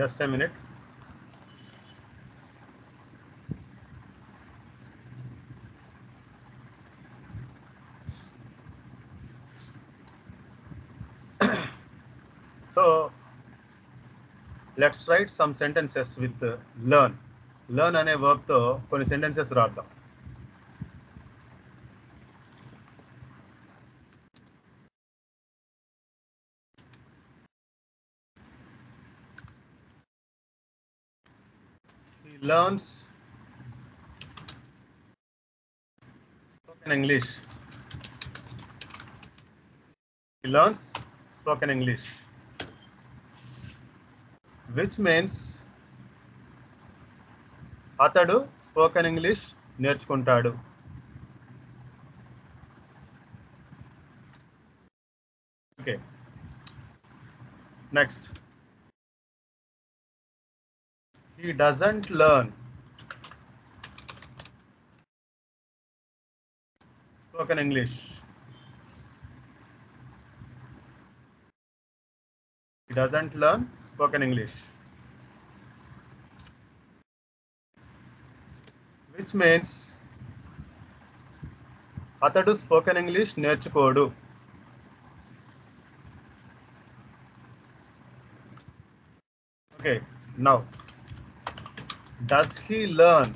Just a minute. so let's write some sentences with uh, learn. Learn అనే verb తో కొన్ని sentences రాద్దాం. He learns spoken English. He learns spoken English, which means అతడు spoken English నేర్చుకుంటాడు okay next he doesn't learn spoken English. He doesn't learn spoken English. Which means అతడు spoken English నేర్చుకోడు okay now does he learn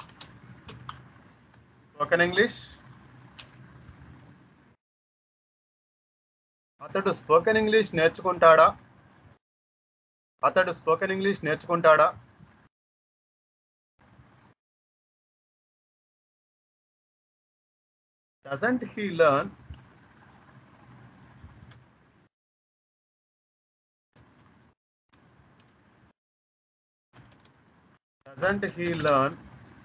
spoken English అతడు spoken English నేర్చుకుంటాడా అతడు spoken English నేర్చుకుంటాడా doesn't he learn doesn't he learn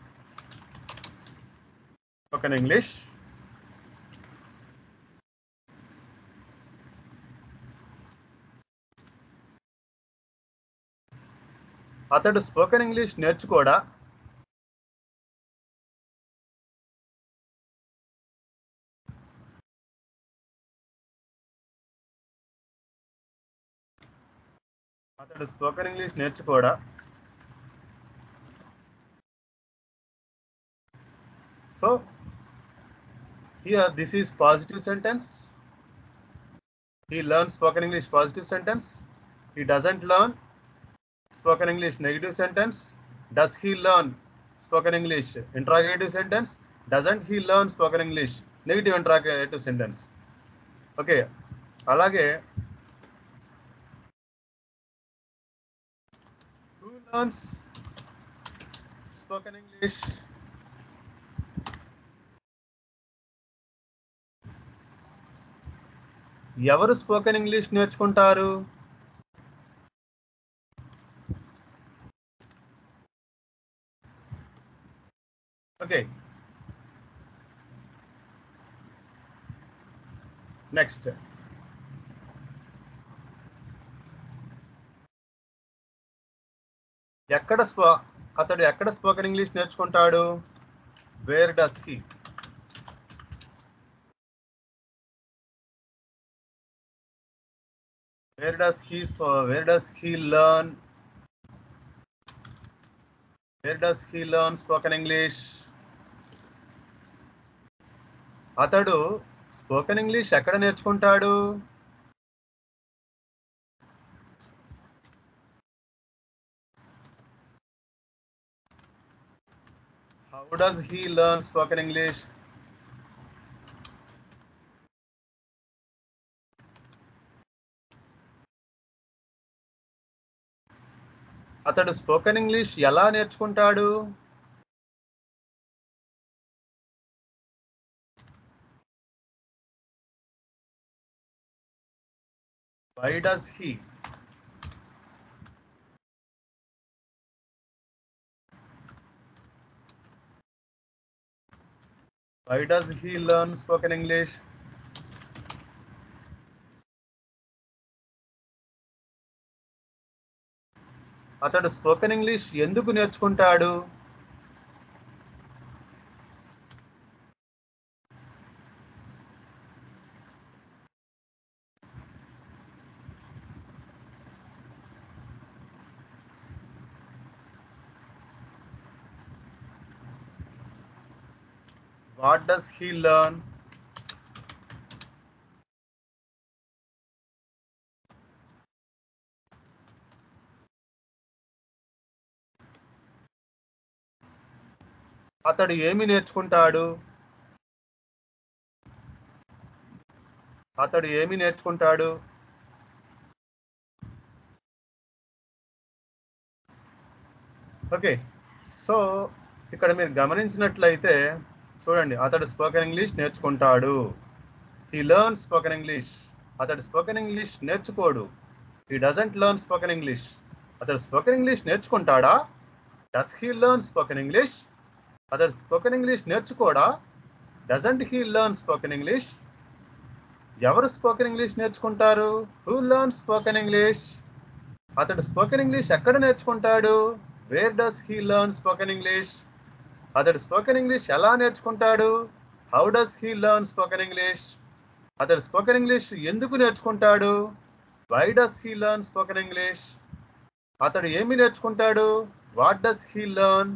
spoken English? అతడు spoken English నేర్చుకోడా అతడు spoken English నేర్చుకోడా So here this is positive sentence. He learns spoken English positive sentence. He doesn't learn spoken English negative sentence. Does he learn spoken English interrogative sentence? Doesn't he learn spoken English negative interrogative sentence? Okay అలాగే who learns spoken English ఎవరు spoken English నేర్చుకుంటారు okay next ఎక్కడ స్పో అతడు ఎక్కడ spoken English నేర్చుకుంటాడు where does he where does he sp- where does he learn where does he learn spoken english అతడు spoken English ఎక్కడ నేర్చుకుంటాడు how does he learn spoken English అతడు స్పోకెన్ ఇంగ్లీష్ ఎలా నేర్చుకుంటాడు why does he why does he learn spoken English అతడు spoken English ఎందుకు నేర్చుకుంటాడు what does he learn అతడు ఏమి నేర్చుకుంటాడు అతడు ఏమి నేర్చుకుంటాడు ఓకే సో ఇక్కడ మీరు గమనించినట్లయితే చూడండి అతడు స్పోకెన్ ఇంగ్లీష్ నేర్చుకుంటాడు హీ లెర్న్ స్పోకెన్ ఇంగ్లీష్ అతడు స్పోకెన్ ఇంగ్లీష్ నేర్చుకోడు he doesn't learn spoken English అతడు స్పోకెన్ ఇంగ్లీష్ నేర్చుకుంటాడా does he learn spoken English అతడు స్పోకెన్ ఇంగ్లీష్ నేర్చుకోడా doesn't he learn spoken English ఎవరు స్పోకెన్ ఇంగ్లీష్ నేర్చుకుంటారు హూ లెర్న్ స్పోకెన్ ఇంగ్లీష్ అతడు spoken English ఎక్కడ నేర్చుకుంటాడు where does he learn spoken English అతడు స్పోకెన్ ఇంగ్లీష్ ఎలా నేర్చుకుంటాడు how does he learn spoken English అతడు స్పోకెన్ ఇంగ్లీష్ ఎందుకు నేర్చుకుంటాడు why does he learn spoken English అతడు ఏమి నేర్చుకుంటాడు what does he learn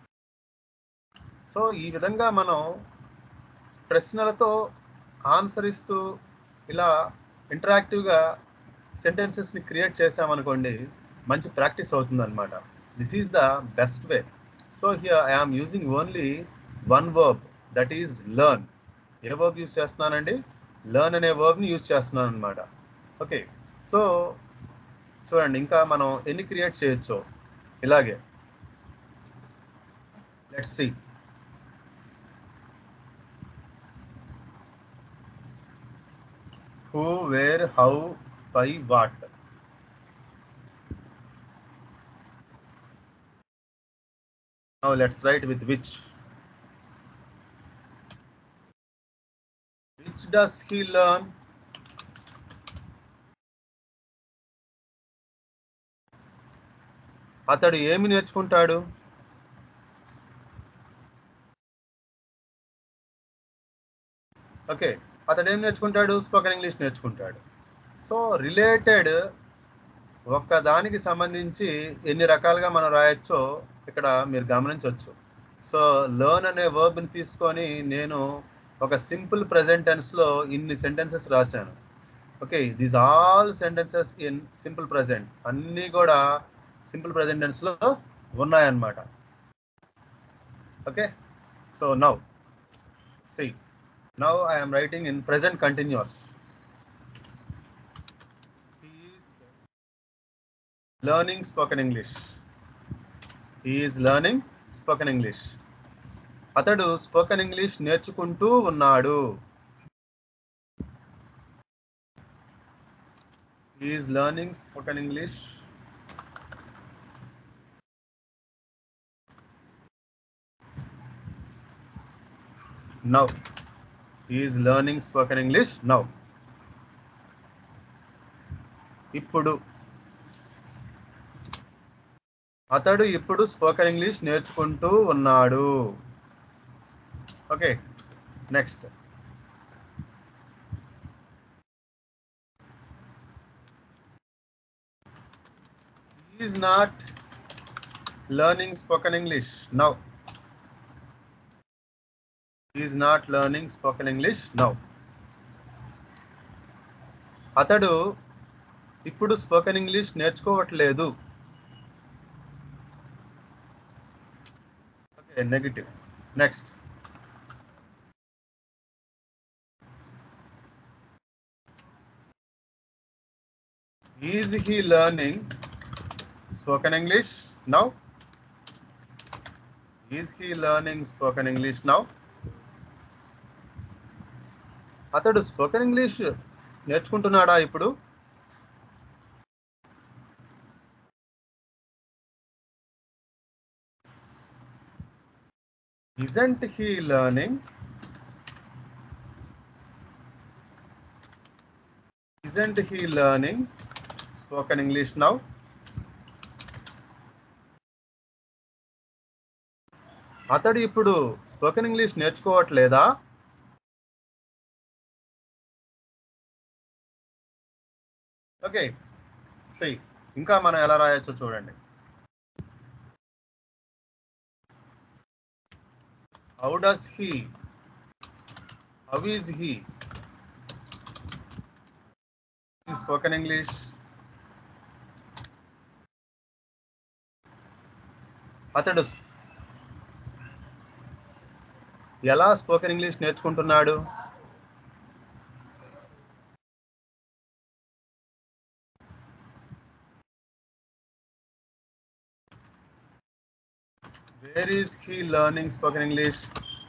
so ఈ విధంగా మనం ప్రశ్నలతో ఆన్సర్ ఇస్తూ ఇలా ఇంటరాక్టివ్గా సెంటెన్సెస్ని క్రియేట్ చేసామనుకోండి మంచి ప్రాక్టీస్ అవుతుంది అనమాట this is the best way so here I am using only one verb that is learn a verb use చేస్తున్నానండి లర్న్ అనే వర్బ్ని యూజ్ చేస్తున్నాను అనమాట ఓకే సో చూడండి ఇంకా మనం ఎన్ని క్రియేట్ చేయొచ్చో ఇలాగే let's see who, where, how, by, what. Now let's write with which. Which does he learn? అతడు ఏమి నేర్చుకుంటాడు ఓకే అతడు ఏం నేర్చుకుంటాడు స్పోకెన్ ఇంగ్లీష్ నేర్చుకుంటాడు సో రిలేటెడ్ ఒక్క దానికి సంబంధించి ఎన్ని రకాలుగా మనం రాయొచ్చో ఇక్కడ మీరు గమనించవచ్చు సో లర్న్ అనే వర్బ్ని తీసుకొని నేను ఒక సింపుల్ ప్రజెంట్ టెన్స్లో ఇన్ని సెంటెన్సెస్ రాశాను okay these all sentences in simple present అన్నీ కూడా సింపుల్ ప్రజెంట్ టెన్స్లో ఉన్నాయన్నమాట okay so now see Now I am writing in present continuous. He is learning spoken English. He is learning spoken English. అతడు spoken English నేర్చుకుంటూ ఉన్నాడు is learning spoken English now is learning spoken English now ఇప్పుడు అతడు ఇప్పుడు spoken English నేర్చుకుంటూ ఉన్నాడు okay next is not learning spoken English now is not learning spoken English now అతడు ఇప్పుడు స్పోకెన్ ఇంగ్లీష్ నేర్చుకోవట్లేదు okay negative next is he learning spoken English now is he learning spoken English now అతడు spoken English నేర్చుకుంటున్నాడా ఇప్పుడు isn't he learning isn't he learning spoken english now అతడు ఇప్పుడు spoken English నేర్చుకోవట్లేదా okay see ఇంకా మనం ఎలా రాయొచ్చో చూడండి how does he how is he spoken English అతడు ఎలా స్పోకెన్ ఇంగ్లీష్ నేర్చుకుంటున్నాడు where is he learning spoken English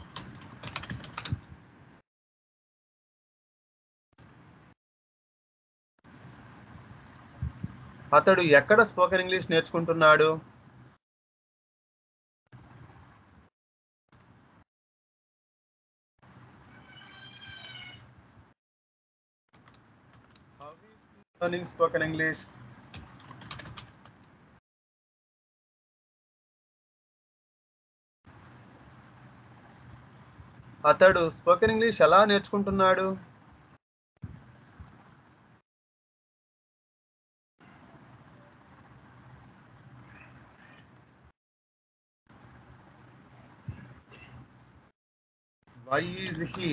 అతడు ఎక్కడ స్పోకెన్ ఇంగ్లీష్ నేర్చుకుంటున్నాడు How is he learning spoken English? అతడు స్పోకెన్ ఇంగ్లీష్ ఎలా నేర్చుకుంటున్నాడు why is he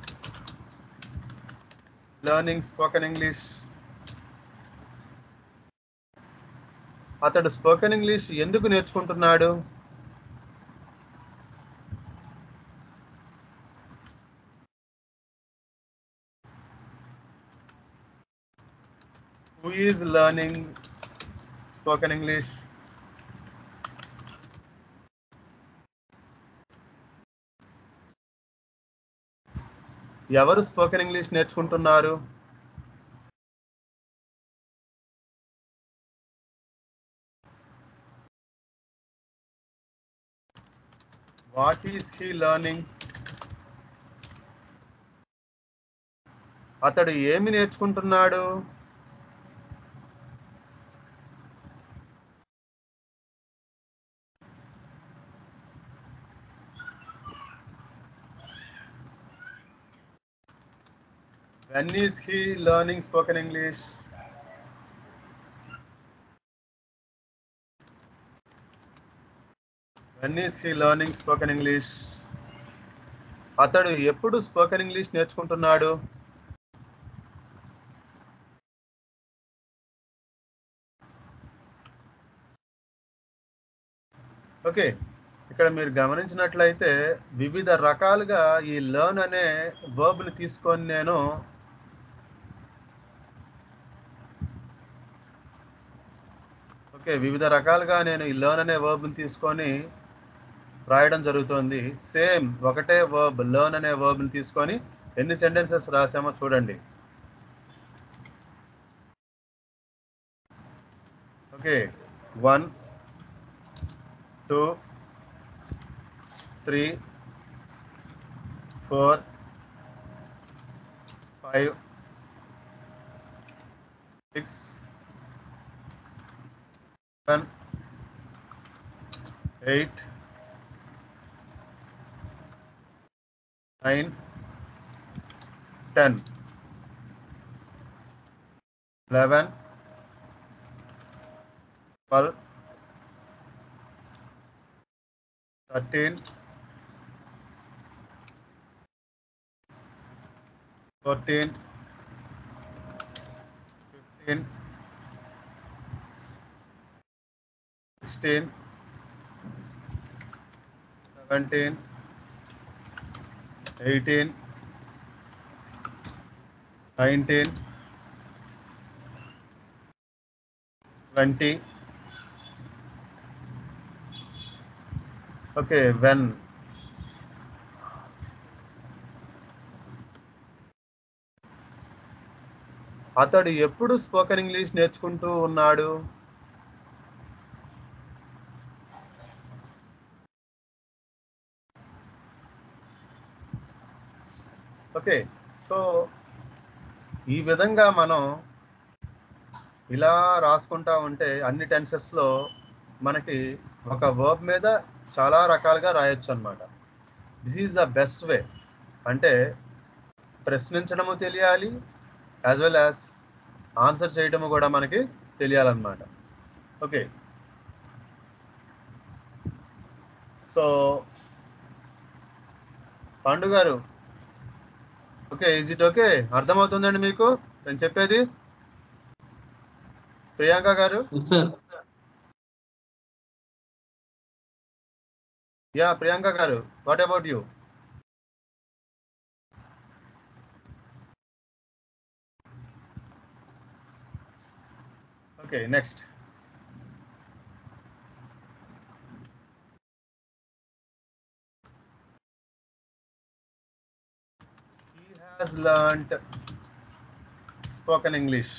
learning spoken english అతడు స్పోకెన్ ఇంగ్లీష్ ఎందుకు నేర్చుకుంటున్నాడు who is learning spoken english ఎవరు స్పోకెన్ ఇంగ్లీష్ నేర్చుకుంటున్నారు వాట్ ఈస్ హీ లర్నింగ్ అతడు ఏమి నేర్చుకుంటున్నాడు when is he learning spoken english when is he learning spoken english అతడు ఎప్పుడు spoken English నేర్చుకుంటున్నాడు okay ఇక్కడ మీరు గమనించినట్లయితే వివిధ రకాలుగా ఈ లర్న్ అనే వర్బ్ని తీసుకొని నేను ఓకే వివిధ రకాలుగా నేను ఈ లర్న్ అనే వర్బ్ని తీసుకొని రాయడం జరుగుతుంది సేమ్ ఒకటే వర్బ్ లర్న్ అనే వర్బ్ని తీసుకొని ఎన్ని సెంటెన్సెస్ రాసామో చూడండి okay one two three four five six seven eight nine ten eleven twelve thirteen fourteen fifteen sixteen seventeen eighteen nineteen twenty okay when అతడు ఎప్పుడు స్పోకెన్ ఇంగ్లీష్ నేర్చుకుంటూ ఉన్నాడు ఓకే సో ఈ విధంగా మనం ఇలా రాసుకుంటా ఉంటే అన్ని టెన్సెస్లో మనకి ఒక వర్బ్ మీద చాలా రకాలుగా రాయొచ్చు అనమాట this is the best way అంటే ప్రశ్నించడము తెలియాలి యాజ్ వెల్ యాజ్ ఆన్సర్ చేయడము కూడా మనకి తెలియాలన్నమాట ఓకే సో పాండు గారు ఓకే ఈజ్ ఇట్ ఓకే అర్థమవుతుందండి మీకు నేను చెప్పేది ప్రియాంక గారు సార్ యా ప్రియాంక గారు what about you okay next he has learnt spoken english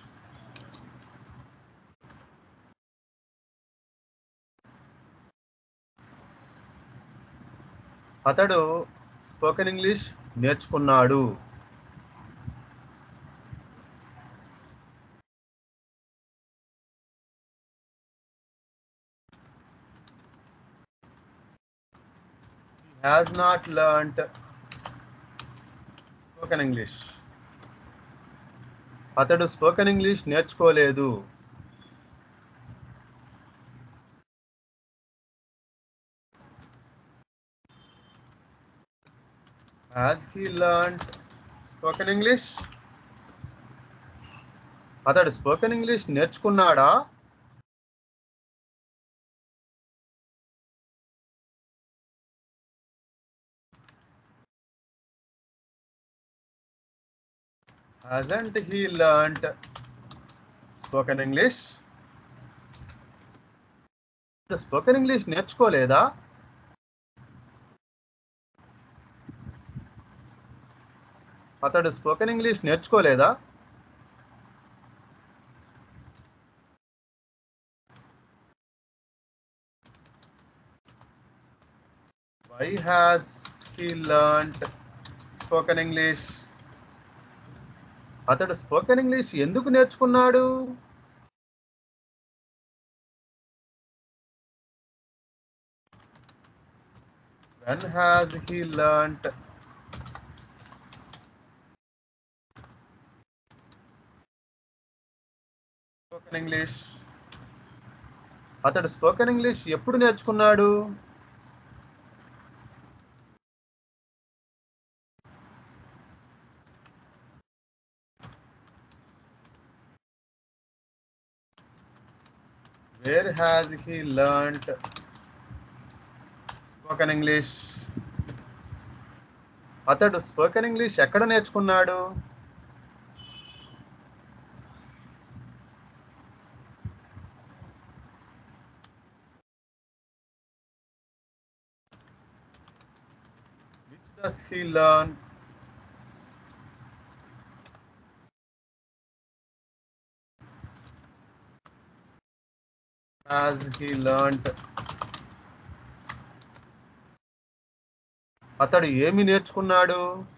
అతడు స్పోకెన్ ఇంగ్లీష్ నేర్చుకున్నాడు has not learnt spoken English అతడు స్పోకెన్ ఇంగ్లీష్ నేర్చుకోలేదు has he learnt spoken English అతడు స్పోకెన్ ఇంగ్లీష్ నేర్చుకున్నాడా hasn't he learnt spoken english spoken English నేర్చుకోలేదా అతడు spoken English నేర్చుకోలేదా why has he learnt spoken English అతడు spoken English ఎందుకు నేర్చుకున్నాడు when has he learnt spoken English అతడు స్పోకెన్ ఇంగ్లీష్ ఎప్పుడు నేర్చుకున్నాడు Where has he learnt spoken English? అతడు స్పోకెన్ ఇంగ్లీష్ ఎక్కడ నేర్చుకున్నాడు Which does he learn? Has he learnt? అతడు ఏమి నేర్చుకున్నాడు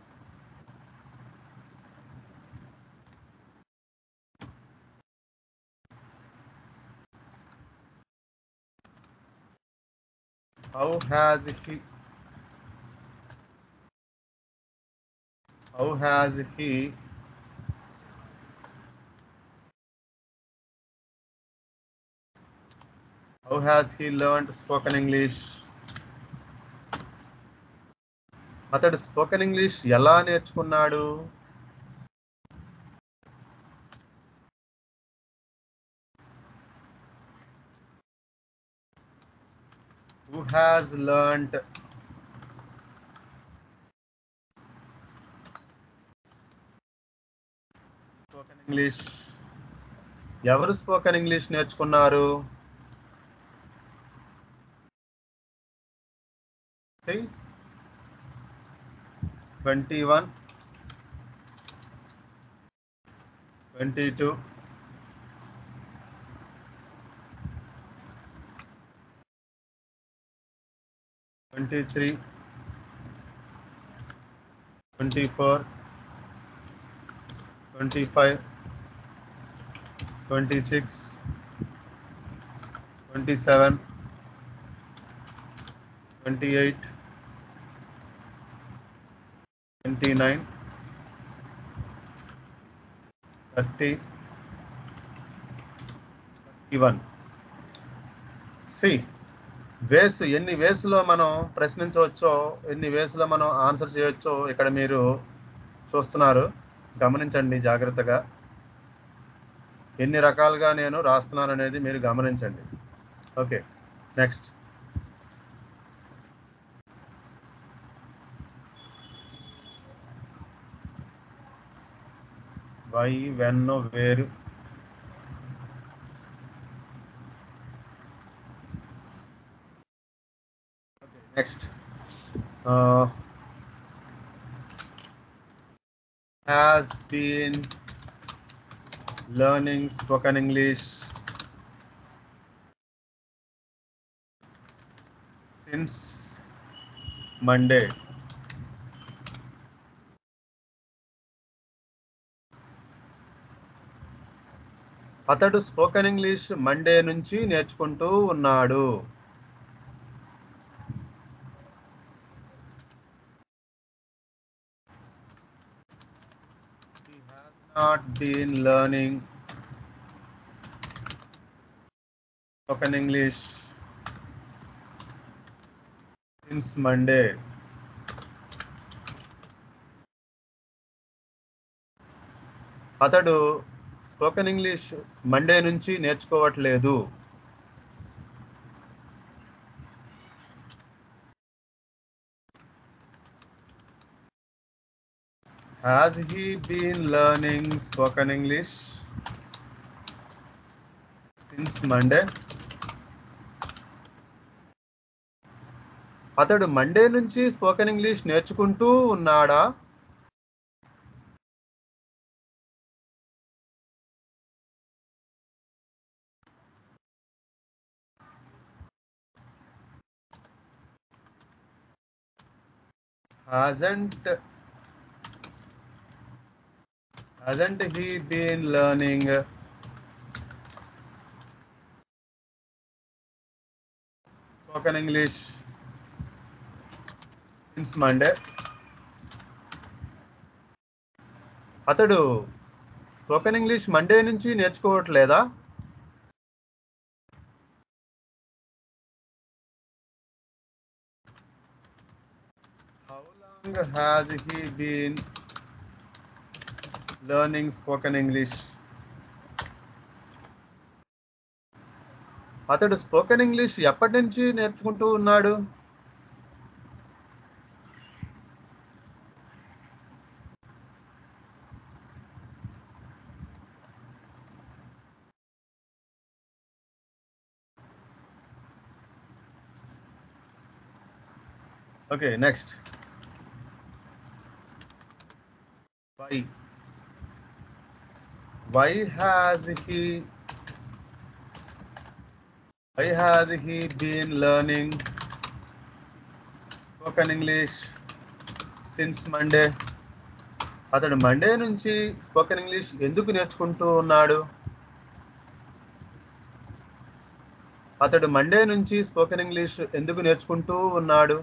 How has he How has he How has he learned spoken English? అతడు స్పోకెన్ ఇంగ్లీష్ ఎలా నేర్చుకున్నాడు Who has learnt spoken English ఎవరు స్పోకెన్ ఇంగ్లీష్ నేర్చుకున్నారు twenty one twenty two twenty three twenty four twenty five twenty six twenty seven twenty eight twenty nine thirty thirty one see ways ఎన్ని వేస్లో మనం ప్రశ్నించవచ్చో ఎన్ని వేస్లో మనం ఆన్సర్ చేయొచ్చో ఇక్కడ మీరు చూస్తున్నారు గమనించండి జాగ్రత్తగా ఎన్ని రకాలుగా నేను రాస్తున్నాను అనేది మీరు గమనించండి okay next why when where next has been learning spoken English since Monday. అతడు స్పోకెన్ ఇంగ్లీష్ మండే నుంచి నేర్చుకుంటూ ఉన్నాడు He has not been learning spoken English since Monday. అతడు స్పోకెన్ ఇంగ్లీష్ మండే నుంచి నేర్చుకోవట్లేదు Has he been learning spoken English since Monday? అతడు Monday నుంచి spoken English నేర్చుకుంటూ ఉన్నాడా hasn't hasn't he been learning spoken english since monday అతడు spoken English Monday నుంచి నేర్చుకోవట్లేదా How long has he been learning spoken English? అతడు spoken English ఎప్పటి నుంచి నేర్చుకుంటూ ఉన్నాడు okay next why why has he why has he been learning spoken english since monday అతడు Monday నుంచి స్పోకెన్ ఇంగ్లీష్ ఎందుకు నేర్చుకుంటూ ఉన్నాడు అతడు మండే నుంచి స్పోకెన్ ఇంగ్లీష్ ఎందుకు నేర్చుకుంటూ ఉన్నాడు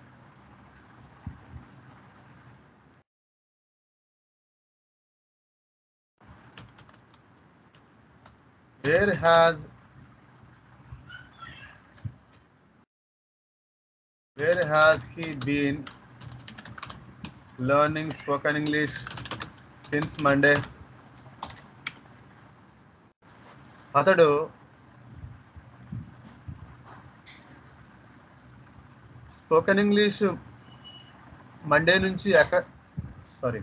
where has where has he been learning spoken english since monday అతడు స్పోకెన్ ఇంగ్లీష్ మండే నుంచి ఎక్కడ సారీ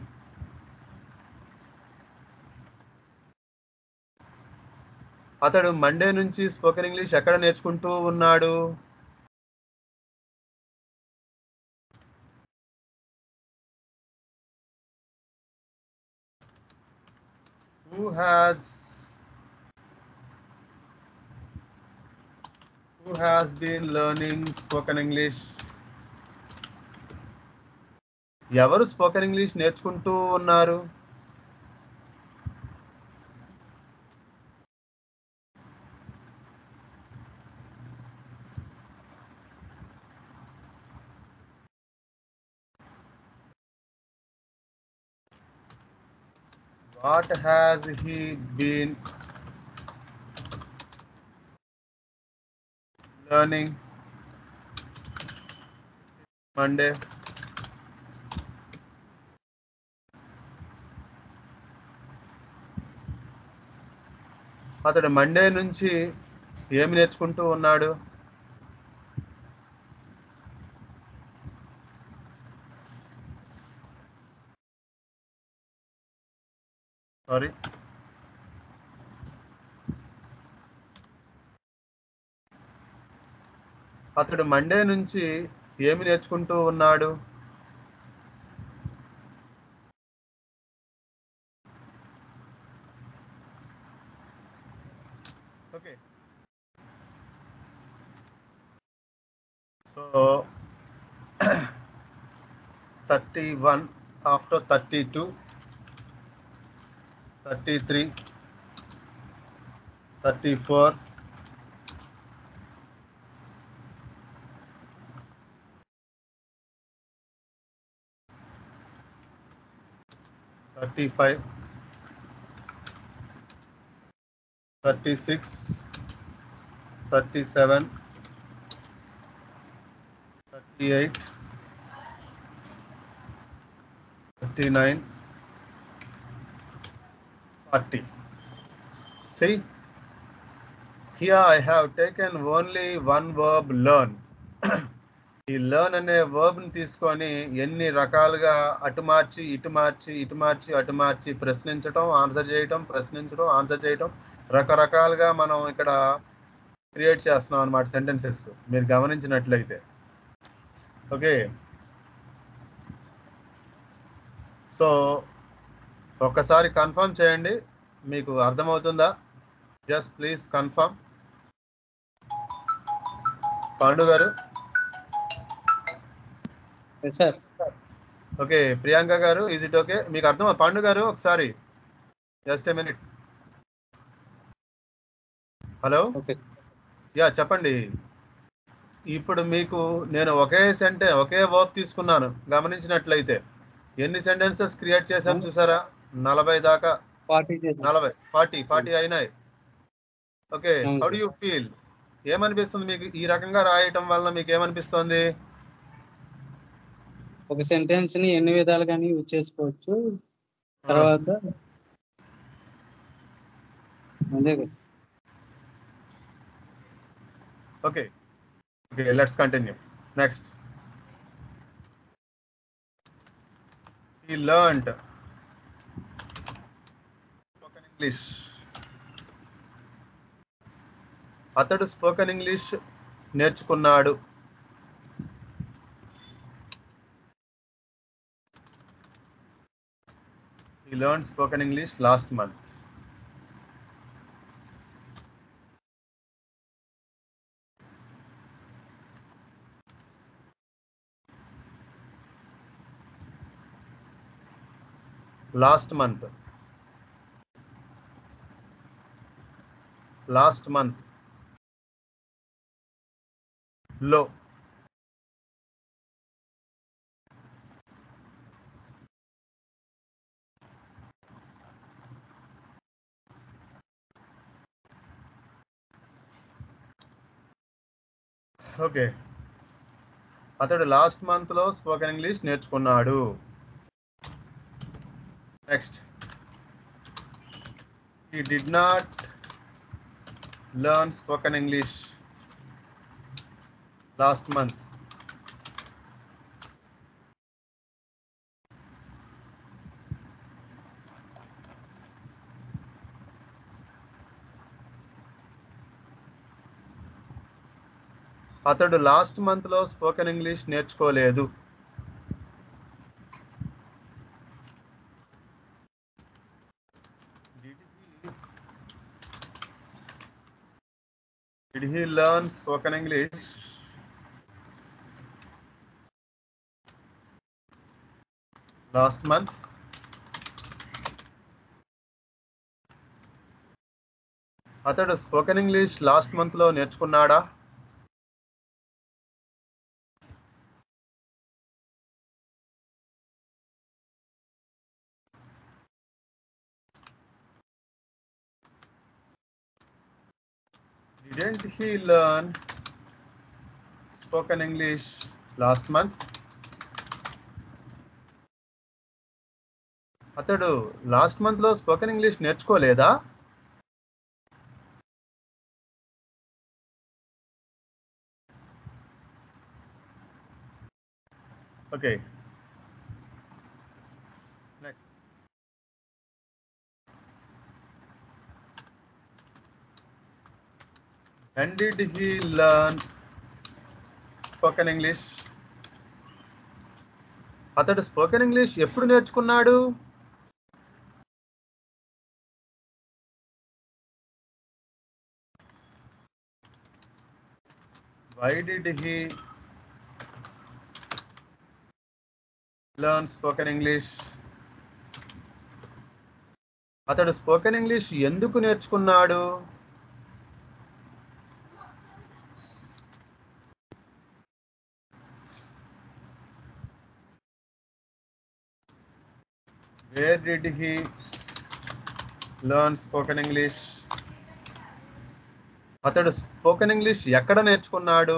అతడు మండే నుంచి స్పోకెన్ ఇంగ్లీష్ ఎక్కడ నేర్చుకుంటూ ఉన్నాడు who has who has been learning spoken english ఎవరు స్పోకెన్ ఇంగ్లీష్ నేర్చుకుంటూ ఉన్నారు What has he been learning Monday? అతడు మండే నుంచి ఏమి నేర్చుకుంటూ ఉన్నాడు సారీ అతడు మండే నుంచి ఏమి నేర్చుకుంటూ ఉన్నాడు okay so thirty one after thirty two thirty three thirty four thirty five thirty six thirty seven thirty eight thirty nine forty See, here I have taken only one verb learn. ఈ learn అనే verb ని తీసుకొని ఎన్ని రకాలుగా అటు మార్చి ఇటు మార్చి ఇటు మార్చి అటు మార్చి ప్రశ్నించడం ఆన్సర్ చేయటం ప్రశ్నించడం ఆన్సర్ చేయటం రకరకాలుగా మనం ఇక్కడ క్రియేట్ చేస్తున్నాం అనమాట సెంటెన్సెస్ మీరు గమనించినట్లయితే ఓకే సో ఒక్కసారి కన్ఫర్మ్ చేయండి మీకు అర్థమవుతుందా జస్ట్ ప్లీజ్ కన్ఫర్మ్ పాండు గారు సార్ ఓకే ప్రియాంక గారు ఈజ్ ఇట్ ఓకే మీకు అర్థం పాండు గారు ఒకసారి just a minute hello okay yeah చెప్పండి ఇప్పుడు మీకు నేను ఒకే సెంటె ఒకే వర్క్ తీసుకున్నాను గమనించినట్లయితే ఎన్ని సెంటెన్సెస్ క్రియేట్ చేశాం చూసారా నలభై దాకా పార్టీ చేద్దాం నలభై ఫార్టీ ఫార్టీ అయినాయి ఓకే అవును how sir. Do you feel ఏమనిపిస్తుంది మీకు ఈ రకంగా రాయటం వల్ల మీకు ఏమనిపిస్తుంది ఒక సెంటెన్స్ ని ఎన్ని విధాలుగాని యూజ్ చేసుకోవచ్చు తర్వాత అదే కదా okay okay let's continue next he learned spoken english అతడు స్పోకెన్ ఇంగ్లీష్ నేర్చుకున్నాడు he learned spoken english last month last month last month low okay అతడు లాస్ట్ మంత్ లో స్పోకెన్ ఇంగ్లీష్ నేర్చుకున్నాడు next he did not learn spoken english last month అతడు last month లో spoken English నేర్చుకోలేదు Did he, did he learn spoken English? Last month? అతడు spoken English last month లో నేర్చుకున్నాడా Didn't he learn spoken English last month? అతడు last month లో spoken English నేర్చుకోలేదా okay next when did he learn spoken english అతడు spoken English ఎప్పుడు నేర్చుకున్నాడు why did he learn spoken english అతడు spoken English ఎందుకు నేర్చుకున్నాడు where did he learn spoken English అతడు స్పోకెన్ ఇంగ్లీష్ ఎక్కడ నేర్చుకున్నాడు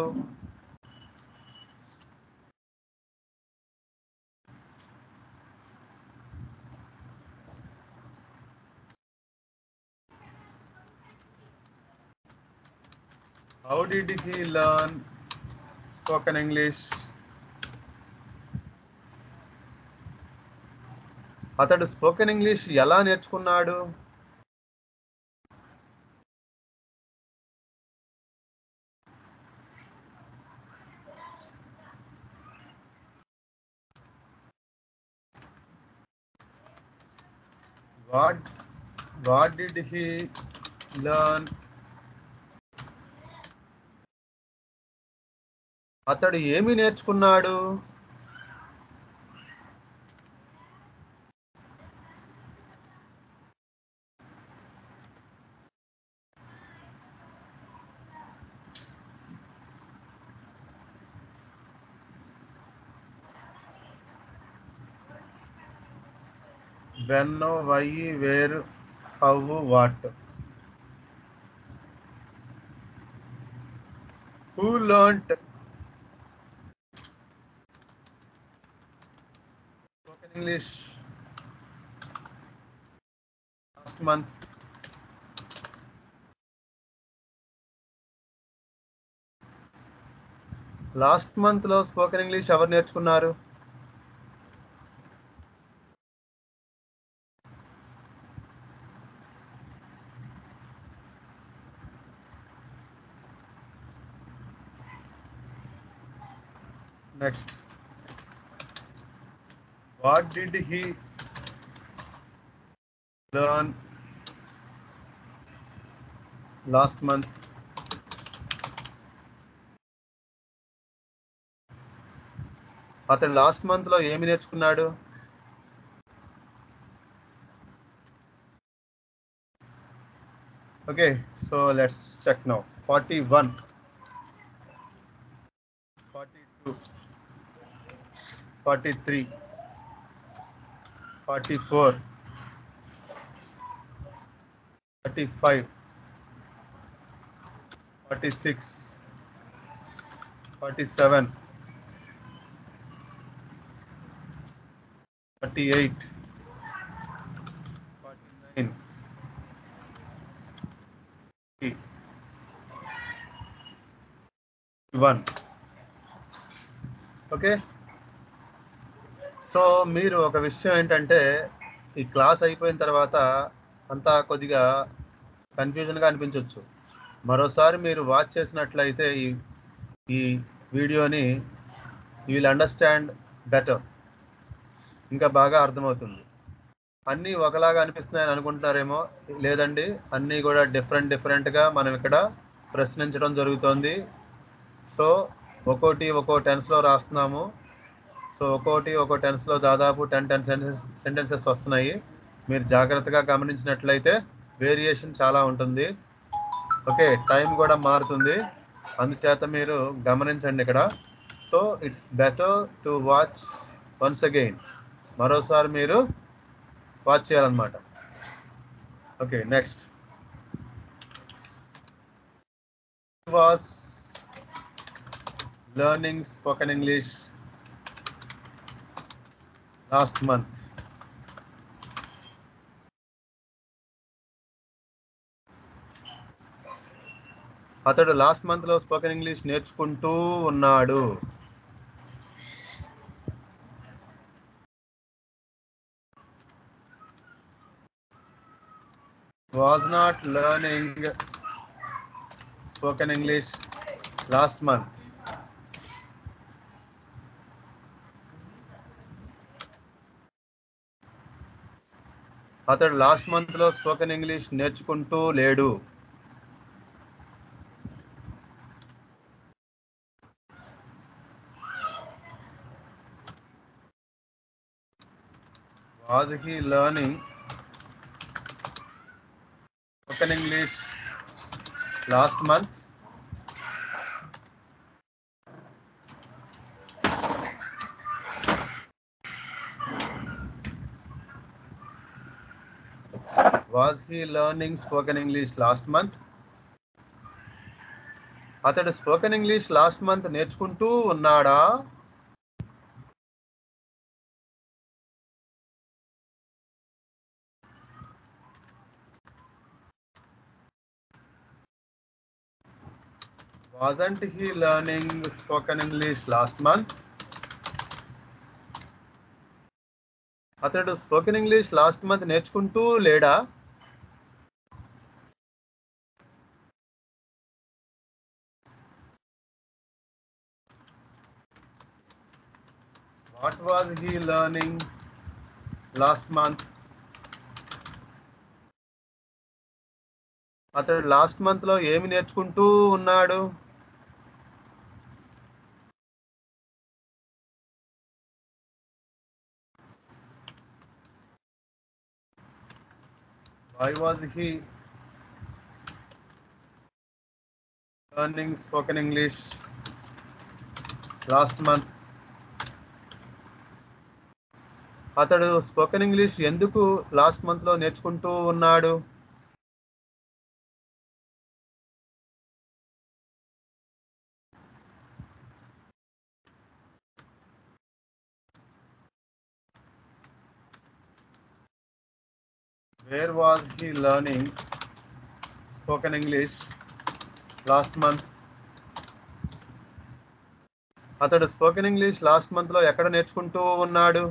how did he learn spoken English అతడు స్పోకెన్ ఇంగ్లీష్ ఎలా నేర్చుకున్నాడు what what did he learn అతడు ఏమి నేర్చుకున్నాడు when why where how what who learnt spoken english last month last month లో స్పోకెన్ ఇంగ్లీష్ ఎవరు నేర్చుకున్నారు Next. What did he learn last month? అతను లాస్ట్ మంత్ లో ఏమి నేర్చుకున్నాడు okay so let's check now forty one forty two 43 44 35 46 47 38 49 one okay so మీరు ఒక విషయం ఏంటంటే ఈ క్లాస్ అయిపోయిన తర్వాత అంతా కొద్దిగా కన్ఫ్యూజన్గా అనిపించవచ్చు మరోసారి మీరు వాచ్ చేసినట్లయితే ఈ ఈ వీడియోని యూ విల్ అండర్స్టాండ్ బెటర్ ఇంకా బాగా అర్థమవుతుంది అన్నీ ఒకలాగా అనిపిస్తున్నాయని అనుకుంటున్నారేమో లేదండి అన్నీ కూడా డిఫరెంట్ డిఫరెంట్గా మనం ఇక్కడ ప్రశ్నించడం జరుగుతోంది సో ఒక్కోటి ఒక్కో టెన్స్లో రాస్తున్నాము సో ఒక్కోటి ఒక్కో టెన్స్లో దాదాపు టెన్ టెన్ సెంటెన్స్ సెంటెన్సెస్ వస్తున్నాయి మీరు జాగ్రత్తగా గమనించినట్లయితే వేరియేషన్ చాలా ఉంటుంది ఓకే టైం కూడా మారుతుంది అందుచేత మీరు గమనించండి ఇక్కడ so it's better to watch once again మరోసారి మీరు వాచ్ చేయాలన్నమాట okay next was learning spoken English last month. అతడు లాస్ట్ మంత్ లో స్పోకెన్ ఇంగ్లీష్ నేర్చుకుంటూ ఉన్నాడు was not learning spoken English last month. అతడు లాస్ట్ మంత్ లో స్పోకెన్ ఇంగ్లీష్ నేర్చుకుంటూ లేడు was he learning spoken English last month was he learning spoken English last month అతడు spoken English last month నేర్చుకుంటూ ఉన్నాడా wasn't he learning spoken english last month అతడు spoken English last month నేర్చుకుంటూ లేడా what was he learning last month అతడు last month లో ఏమి నేర్చుకుంటూ ఉన్నాడు why was he learning spoken english last month అతడు స్పోకెన్ ఇంగ్లీష్ ఎందుకు లాస్ట్ మంత్ లో నేర్చుకుంటూ ఉన్నాడు where was he learning spoken English last month అతడు స్పోకెన్ ఇంగ్లీష్ లాస్ట్ మంత్ లో ఎక్కడ నేర్చుకుంటూ ఉన్నాడు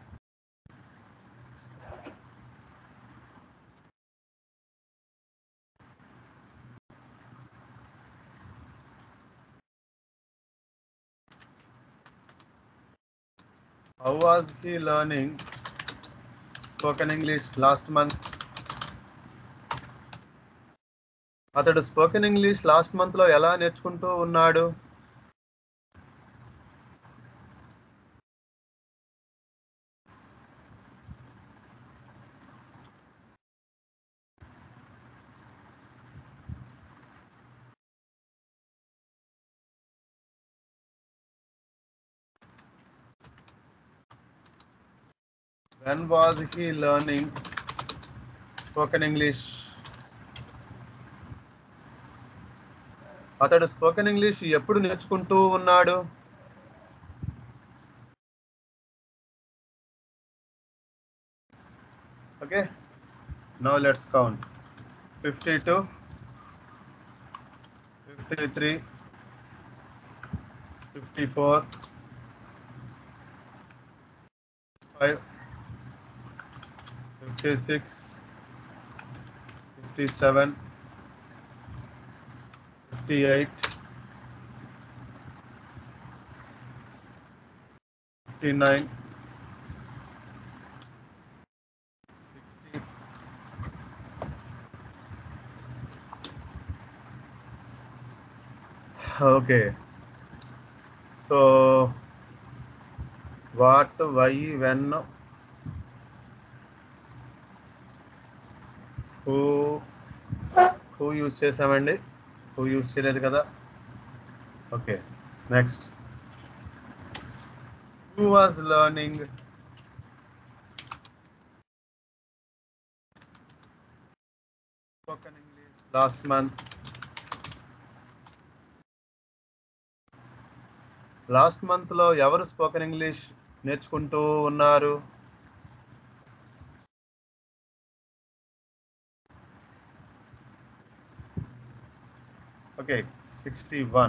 how was he learning spoken English last month అతడు స్పోకెన్ ఇంగ్లీష్ లాస్ట్ మంత్ లో ఎలా నేర్చుకుంటూ ఉన్నాడు when was he learning spoken english అతడు స్పోకెన్ ఇంగ్లీష్ ఎప్పుడు నేర్చుకుంటూ ఉన్నాడు okay no let's count fifty two fifty three fifty four five 56 57 58 59 60 okay so what why when who who use చేసామండి who use చేయలేదు కదా okay next who was learning spoken English last month last month లో ఎవరు spoken English నేర్చుకుంటూ ఉన్నారు Okay, 61.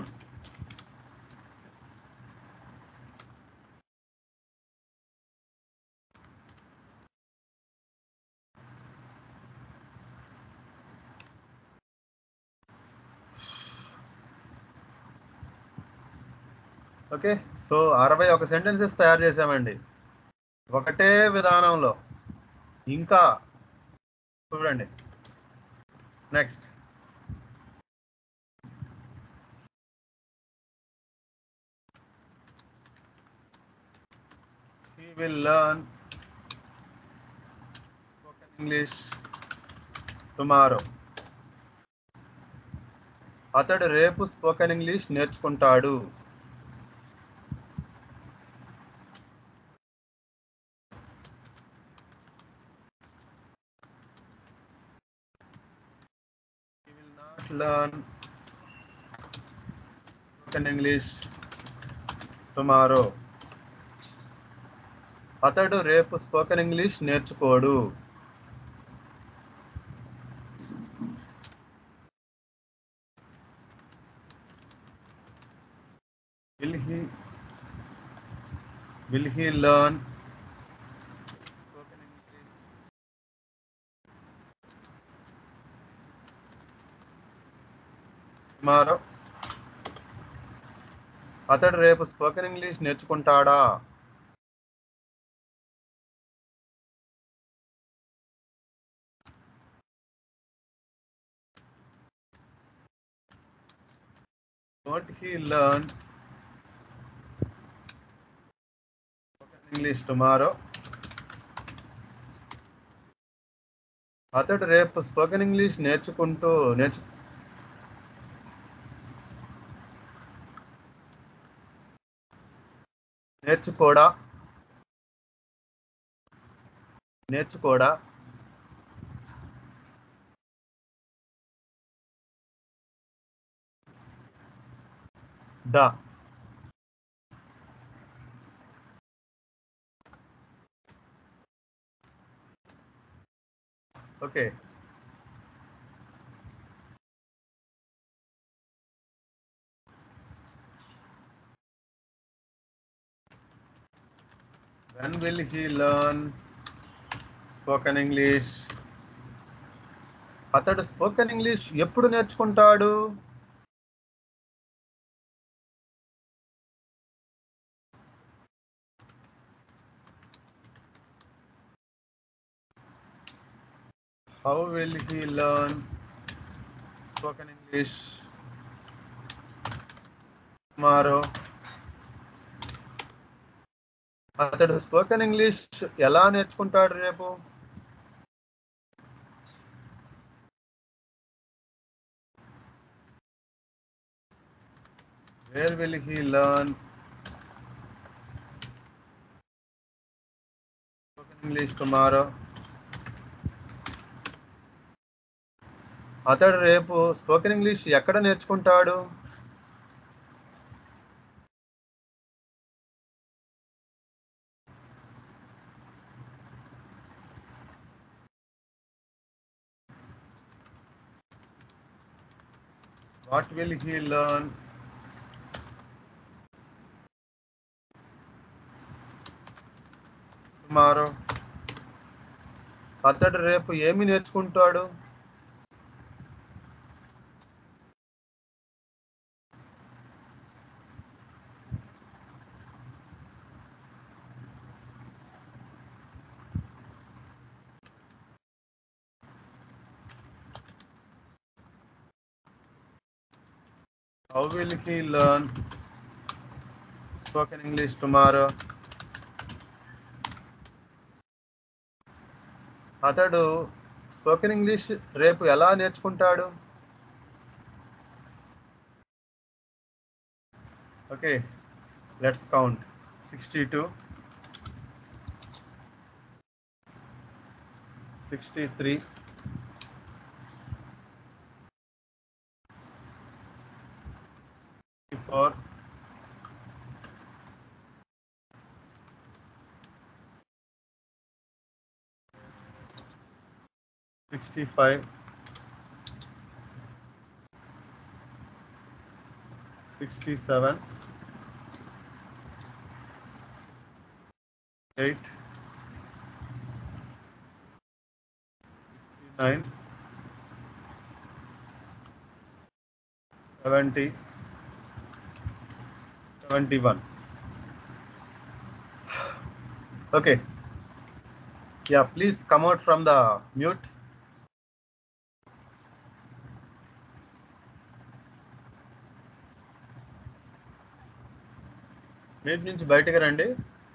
Okay so అరవై ఒక sentences తయారు చేసామండి ఒకటే విధానంలో ఇంకా చూడండి next he will learn spoken English tomorrow. అతడు రేపు స్పోకెన్ ఇంగ్లీష్ నేర్చుకుంటాడు He will not learn spoken English tomorrow. అతడు రేపు స్పోకెన్ ఇంగ్లీష్ నేర్చుకోడు will he will he learn spoken english tomorrow అతడు రేపు స్పోకెన్ ఇంగ్లీష్ నేర్చుకుంటాడా won't he learn spoken English tomorrow? అతడు రేపు స్పోకెన్ ఇంగ్లీష్ నేర్చుకుంటూ నేర్చు నేర్చుకోడా నేర్చుకోడా దా okay when will he learn spoken english అతడు స్పోకెన్ ఇంగ్లీష్ ఎప్పుడు నేర్చుకుంటాడు how will he learn spoken english tomorrow అతడు స్పోకెన్ ఇంగ్లీష్ ఎలా నేర్చుకుంటాడు రేపు where will he learn spoken English tomorrow అతడు రేపు స్పోకెన్ ఇంగ్లీష్ ఎక్కడ నేర్చుకుంటాడు what will he learn tomorrow అతడు రేపు ఏమి నేర్చుకుంటాడు How will he learn spoken English tomorrow? అతడు స్పోకెన్ ఇంగ్లీష్ రేపు ఎలా నేర్చుకుంటాడు okay let's count sixty two sixty three four sixty five sixty seven eight nine seventy seventy one okay yeah please come out from the mute mute నుంచి బయటకు రండి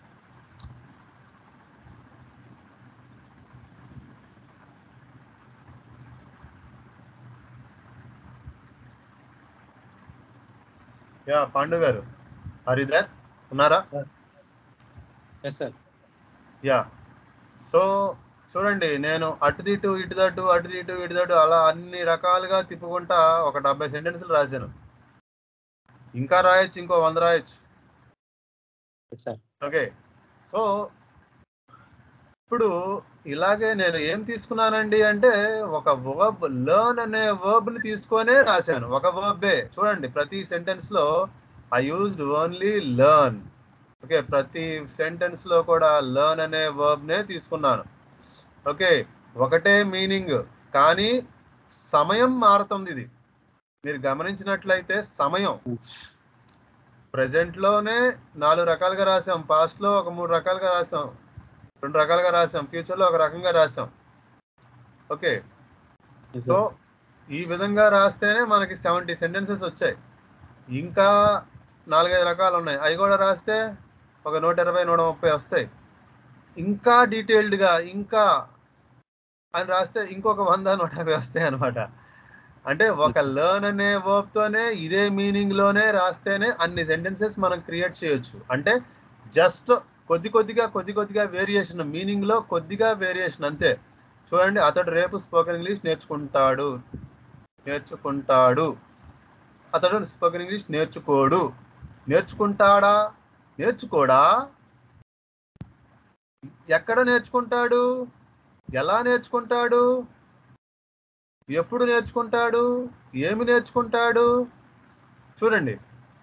yeah Pandu గారు హరిదర్ ఉన్నారా yes sir yeah so చూడండి నేను అటు ఇటు ఇటు దట్టు అటు ఇటు ఇటు దట్టు అలా అన్ని రకాలుగా తిప్పుకుంటా ఒక డెబ్బై సెంటెన్స్లు రాశాను ఇంకా రాయొచ్చు ఇంకో వంద రాయొచ్చు ఎస్ సార్ ఓకే సో ఇప్పుడు ఇలాగే నేను ఏం తీసుకున్నానండి అంటే ఒక వర్బ్ లర్న్ అనే verb ని తీసుకొనే రాశాను ఒక వర్బే చూడండి ప్రతి సెంటెన్స్ లో I used only learn okay ప్రతి సెంటెన్స్ లో కూడా లర్న్ అనే verb నే తీసుకున్నాను ఓకే ఒకటే మీనింగ్ కానీ సమయం మారుతుంది ఇది మీరు గమనించినట్లయితే సమయం ప్రజెంట్ లోనే నాలుగు రకాలుగా రాసాం పాస్ట్ లో ఒక మూడు రకాలుగా రాసాం రెండు రకాలుగా రాసాం ఫ్యూచర్ లో ఒక రకంగా రాసాం ఓకే ఎస్ సో సార్ ఈ విధంగా రాస్తేనే మనకి సెవెంటీ సెంటెన్సెస్ వచ్చాయి ఇంకా నాలుగైదు రకాలు ఉన్నాయి అవి కూడా రాస్తే ఒక నూట ఇరవై నూట ముప్పై వస్తాయి ఇంకా డీటెయిల్డ్గా ఇంకా అని రాస్తే ఇంకొక వంద నూట యాభై వస్తాయి అనమాట అంటే ఒక లర్న్ అనే verb తోనే ఇదే మీనింగ్ లోనే రాస్తేనే అన్ని సెంటెన్సెస్ మనం క్రియేట్ చేయొచ్చు అంటే జస్ట్ కొద్ది కొద్దిగా కొద్ది కొద్దిగా వేరియేషన్ మీనింగ్ లో కొద్దిగా వేరియేషన్ అంతే చూడండి అతడు రేపు స్పోకెన్ ఇంగ్లీష్ నేర్చుకుంటాడు నేర్చుకుంటాడు అతడు స్పోకెన్ ఇంగ్లీష్ నేర్చుకోడు నేర్చుకుంటాడా నేర్చుకోడా ఎక్కడ నేర్చుకుంటాడు ఎలా నేర్చుకుంటాడు ఎప్పుడు నేర్చుకుంటాడు ఏమి నేర్చుకుంటాడు చూడండి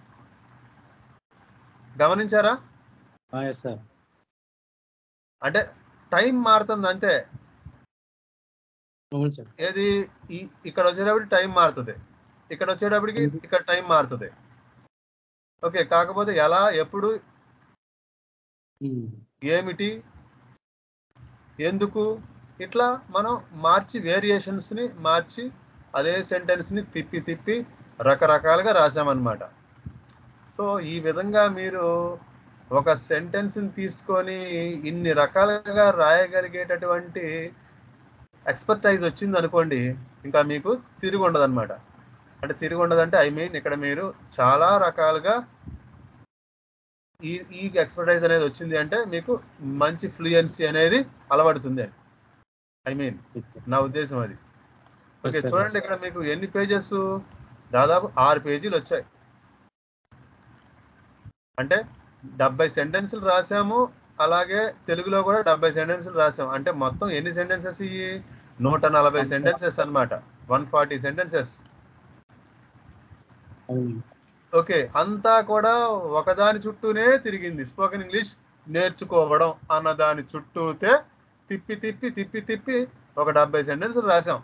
గమనించారా ఎస్ సార్ అంటే టైం మారుతుంది అంతే అవును సార్ ఏది ఈ ఇక్కడ వచ్చేటప్పటికి టైం మారుతుంది ఇక్కడ వచ్చేటప్పటికి ఇక్కడ టైం మారుతుంది ఓకే కాకపోతే ఎలా ఎప్పుడు ఏమిటి ఎందుకు ఇట్లా మనం మార్చి వేరియేషన్స్ ని మార్చి అదే సెంటెన్స్ ని తిప్పి తిప్పి రకరకాలుగా రాసామన్నమాట సో ఈ విధంగా మీరు ఒక సెంటెన్స్ ని తీసుకొని ఇన్ని రకాలుగా రాయగలిగేటటువంటి ఎక్స్పర్టైజ్ వచ్చింది అనుకోండి ఇంకా మీకు తిరిగి ఉండదు అనమాట అంటే తిరిగి ఉండదంటే ఐ మీన్ ఇక్కడ మీరు చాలా రకాలుగా ఈ ఈ ఎక్స్పర్టైజ్ అనేది వచ్చింది అంటే మీకు మంచి ఫ్లూయెన్సీ అనేది అలవడుతుంది అని ఐ మీన్ నా ఉద్దేశం అది ఓకే Yes, sir. చూడండి ఇక్కడ మీకు ఎన్ని పేజెస్ దాదాపు ఆరు పేజీలు వచ్చాయి అంటే డెబ్బై సెంటెన్సులు రాసాము అలాగే తెలుగులో కూడా డెబ్బై సెంటెన్సులు రాసాము అంటే మొత్తం ఎన్ని సెంటెన్సెస్ ఇవి నూట నలభై సెంటెన్సెస్ అన్నమాట వన్ ఫార్టీ సెంటెన్సెస్ అవును ఓకే అంతా కూడా ఒకదాని చుట్టూనే తిరిగింది స్పోకెన్ ఇంగ్లీష్ నేర్చుకోవడం అన్న దాని చుట్టూతే తిప్పి తిప్పి తిప్పి తిప్పి ఒక డెబ్బై సెంటెన్సులు రాసాం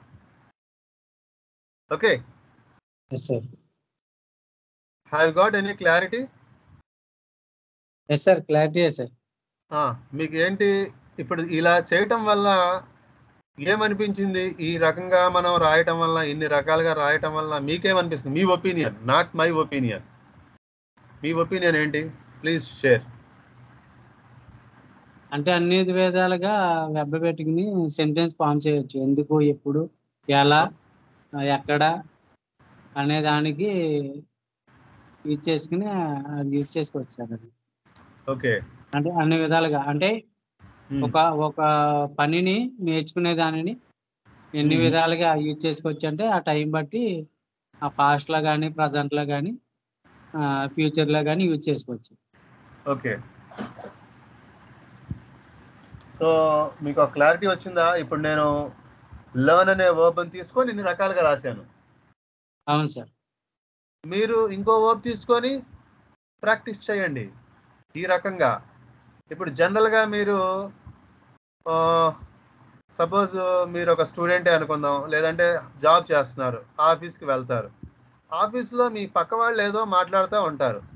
okay yes sir have got any clarity yes sir clarity sir మీకు ఏంటి ఇప్పుడు ఇలా చేయటం వల్ల ఏమనిపించింది ఈ రకంగా మనం రాయటం వల్ల ఇన్ని రకాలుగా రాయటం వల్ల మీకేమనిపిస్తుంది మీ ఒపీనియన్ నాట్ మై ఒపీనియన్ మీ ఒపీనియన్ ఏంటి ప్లీజ్ షేర్ అంటే అన్ని విధాలుగా వెబ్ పెట్టుకుని సెంటెన్స్ ఫామ్ చేయొచ్చు ఎందుకు ఎప్పుడు ఎలా ఆ, ఎక్కడ అనే దానికి యూజ్ చేసుకుని అది యూజ్ చేసుకోవచ్చు సార్ అది ఓకే అంటే అన్ని విధాలుగా అంటే ఒక ఒక పనిని నేర్చుకునే దానిని ఎన్ని మ్మ్. విధాలుగా యూజ్ చేసుకోవచ్చు అంటే ఆ టైం బట్టి ఆ past లో కానీ లో కానీ ఫ్యూచర్లో కానీ యూజ్ చేసుకోవచ్చు ఓకే సో మీకు ఒక క్లారిటీ వచ్చిందా ఇప్పుడు నేను లర్న్ అనే వర్బ్ తీసుకొని ఇన్ని రకాలుగా రాశాను అవును సార్ మీరు ఇంకో వర్బ్ తీసుకొని ప్రాక్టీస్ చేయండి ఈ రకంగా ఇప్పుడు జనరల్గా మీరు సపోజ్ మీరు ఒక స్టూడెంటే అనుకుందాం లేదంటే జాబ్ చేస్తున్నారు ఆఫీస్కి వెళ్తారు ఆఫీస్లో మీ పక్క వాళ్ళు ఏదో మాట్లాడుతూ ఉంటారు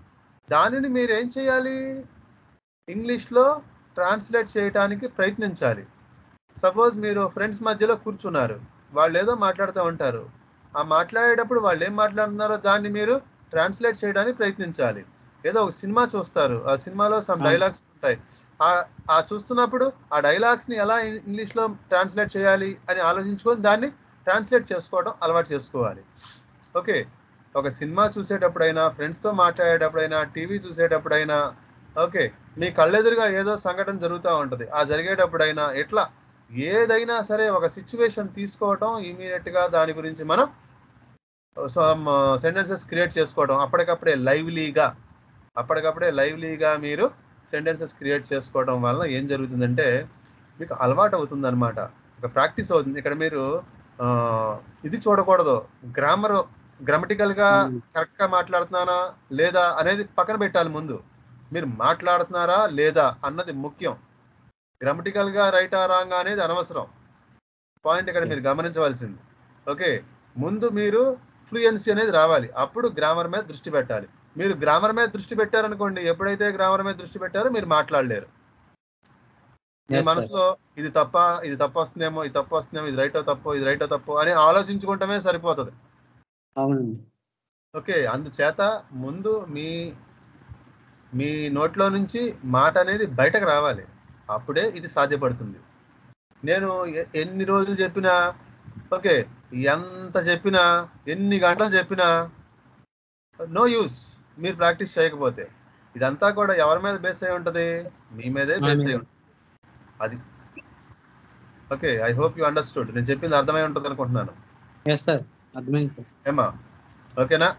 దానిని మీరు ఏం చేయాలి ఇంగ్లీష్లో ట్రాన్స్లేట్ చేయడానికి ప్రయత్నించాలి సపోజ్ మీరు ఫ్రెండ్స్ మధ్యలో కూర్చున్నారు వాళ్ళు ఏదో మాట్లాడుతూ ఉంటారు ఆ మాట్లాడేటప్పుడు వాళ్ళు ఏం మాట్లాడుతున్నారో దాన్ని మీరు ట్రాన్స్లేట్ చేయడానికి ప్రయత్నించాలి ఏదో ఒక సినిమా చూస్తారు ఆ సినిమాలో సమ్ అవును. డైలాగ్స్ ఉంటాయి ఆ- ఆ చూస్తున్నప్పుడు ఆ డైలాగ్స్ ని ఎలా ఇంగ్లీష్ లో ట్రాన్స్లేట్ చేయాలి అని ఆలోచించుకొని దాన్ని ట్రాన్స్లేట్ చేసుకోవడం అలవాటు చేసుకోవాలి ఓకే ఒక సినిమా చూసేటప్పుడైనా ఫ్రెండ్స్ తో మాట్లాడేటప్పుడైనా టీవీ చూసేటప్పుడైనా ఓకే మీ కళ్ళెదురుగా ఏదో సంఘటన జరుగుతూ ఉంటది ఆ జరిగేటప్పుడైనా ఎట్లా ఏదైనా సరే ఒక సిచ్యువేషన్ తీసుకోవటం ఇమీడియట్ గా దాని గురించి మనం సెంటెన్సెస్ క్రియేట్ చేసుకోవడం అప్పటికప్పుడే లైవ్లీగా అప్పటికప్పుడే లైవ్లీగా మీరు సెంటెన్సెస్ క్రియేట్ చేసుకోవడం వలన ఏం జరుగుతుందంటే మీకు అలవాటు అవుతుంది అనమాట ఒక ప్రాక్టీస్ అవుతుంది ఇక్కడ మీరు ఆ, ఇది చూడకూడదు గ్రామర్ గ్రామటికల్ గా అవును. కరెక్ట్ గా మాట్లాడుతున్నానా లేదా అనేది పక్కన పెట్టాలి ముందు మీరు మాట్లాడుతున్నారా లేదా అన్నది ముఖ్యం గ్రామటికల్ గా రైట్ ఆ రాంగ్ అనేది అనవసరం పాయింట్ ఇక్కడ మీరు గమనించవలసింది ఓకే ముందు మీరు ఫ్లూయెన్సీ అనేది రావాలి అప్పుడు గ్రామర్ మీద దృష్టి పెట్టాలి మీరు గ్రామర్ మీద దృష్టి పెట్టారనుకోండి ఎప్పుడైతే గ్రామర్ మీద దృష్టి పెట్టారో మీరు మాట్లాడలేరు మీ Yes, sir. మనసులో ఇది తప్ప ఇది తప్పు వస్తుందేమో ఇది తప్పు వస్తుందేమో ఇది రైటో తప్పు ఇది రైటో తప్పు అని ఆలోచించుకుంటమే సరిపోతుంది అవునండి ఓకే అందుచేత ముందు మీ మీ నోట్లో నుంచి మాట అనేది బయటకు రావాలి అప్పుడే ఇది సాధ్యపడుతుంది నేను ఎ- ఎన్ని రోజులు చెప్పినా ఓకే ఎంత చెప్పినా ఎన్ని గంటలు చెప్పినా నో యూస్ మీరు ప్రాక్టీస్ చేయకపోతే ఇదంతా కూడా ఎవరి మీద బేస్ అయి ఉంటది మీ మీదే మా బేస్ మీద. అయి ఉంటుంది అది okay I hope you understood నేను చెప్పింది అర్థమై ఉంటుంది అనుకుంటున్నాను ఎస్ సార్ అర్థమైంది సార్ ఏమా ఓకేనా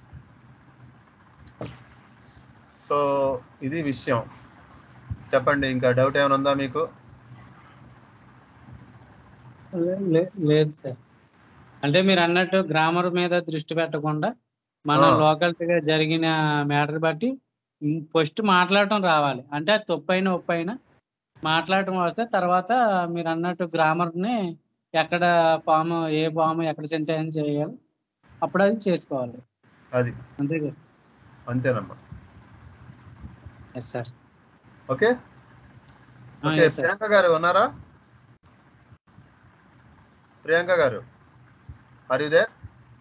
సో ఇది విషయం చెప్పండి ఇంకా డౌట్ ఏమైనా ఉందా మీకు లే- లే- లేదు సార్ అంటే మీరు అన్నట్టు గ్రామర్ మీద దృష్టి పెట్టకుండా మన ఆ. లోకల్గా జరిగిన మ్యాటర్ బట్టి ఫస్ట్ మాట్లాడటం రావాలి అంటే అది తప్పైన ఒప్పైనా మాట్లాడటం వస్తే తర్వాత మీరు అన్నట్టు గ్రామర్ని ఎక్కడ ఫామ్ ఏ ఫామ్ ఎక్కడ సెంటెన్స్ చేయాలి అప్పుడు అది చేసుకోవాలి అది అంతే కదా అంతేనమ్మా yes sir okay okay yes sir Priyanka గారు ఉన్నారా ప్రియాంక గారు are you there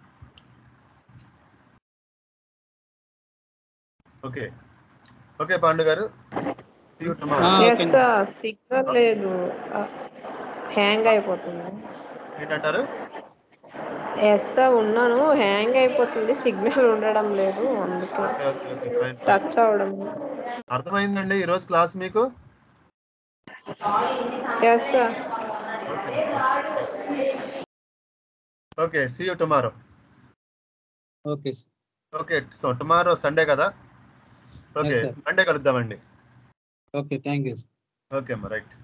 okay okay Pandu గారు See you tomorrow. ఆ, ఎస్ ఓకే. సార్ సిగ్నల్ లేదు హ్యాంగ్ అయిపోతుంది ఏంటంటారు ఎస్ సార్ ఉన్నాను హ్యాంగ్ అయిపోతుంది సిగ్నల్ ఉండడం లేదు అందుకే okay okay okay fine touch అవడం అర్థమైందండి ఈ రోజు క్లాస్ మీకు yes sir okay see you tomorrow okay sir okay so tomorrow Sunday కదా ఓకే Yes, sir. మండే కలుద్దామండి okay thank you sir okay అమ్మా రైట్